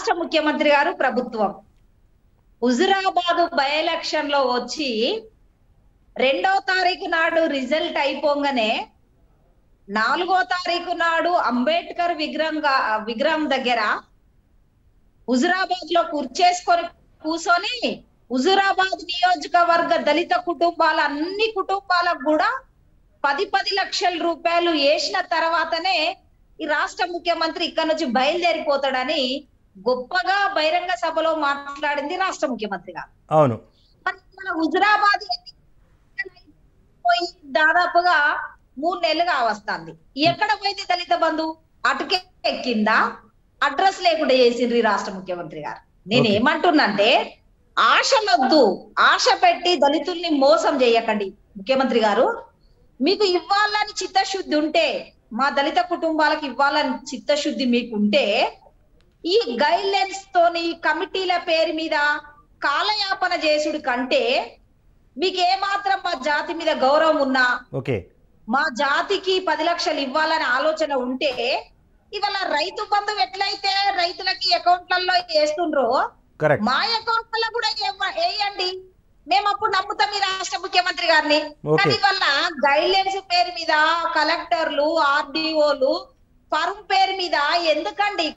రాష్ట్ర ముఖ్యమంత్రి గారు ప్రభుత్వం హుజురాబాద్ బై ఎలక్షన్ లో వచ్చి రెండో తారీఖు నాడు రిజల్ట్ అయిపోగానే నాలుగో తారీఖు నాడు అంబేద్కర్ విగ్రహం గా- విగ్రహం దగ్గర హుజురాబాద్ లో కూర్చేసుకొని కూర్చొని హుజురాబాద్ నియోజకవర్గ దళిత కుటుంబాల అన్ని కుటుంబాలకు కూడా పది పది లక్షల రూపాయలు వేసిన తర్వాతనే ఈ రాష్ట్ర ముఖ్యమంత్రి ఇక్కడ నుంచి బయలుదేరిపోతాడని గొప్పగా బహిరంగ సభలో మాట్లాడింది రాష్ట్ర ముఖ్యమంత్రి గారు అవును మరి మన హుజురాబాద్ ఎన్నికలు పోయి దాదాపుగా మూడు నెలలుగా వస్తుంది ఎక్కడ పోయింది దళిత బంధు అటుకే ఎక్కిందా అడ్రస్ లేకుండా చేసిండ్రు ఈ రాష్ట్ర ముఖ్యమంత్రి గారు నేను Okay. ఏమంటున్నంటే ఆశలొద్దు ఆశ పెట్టి దళితుల్ని మోసం చేయకండి ముఖ్యమంత్రి గారు మీకు ఇవ్వాలని చిత్తశుద్ధి ఉంటే మా దళిత కుటుంబాలకు ఇవ్వాలని చిత్తశుద్ధి మీకు ఉంటే ఈ గైడ్ లైన్స్ తోని కమిటీల పేరు మీద కాలయాపన చేసుడు కంటే మీకు ఏ మాత్రం మా జాతి మీద గౌరవం ఉన్నా ఓకే మా జాతికి పది లక్షలు ఇవ్వాలనే ఆలోచన ఉంటే ఇవాళ రైతు బంధు ఎట్లయితే రైతులకి అకౌంట్లలో వేస్తుండ్రో కరెక్ట్ మా అకౌంట్లలో కూడా ఇవ్వ- వేయండి మేము అప్పుడు నమ్ముతాం ఈ రాష్ట్ర ముఖ్యమంత్రి గారిని ఓకే. కానీ వల్ల గైడ్ లైన్స్ పేరు మీద కలెక్టర్లు ఆర్డీఓలు ఫర్మ్ పేరు మీద ఎందుకండి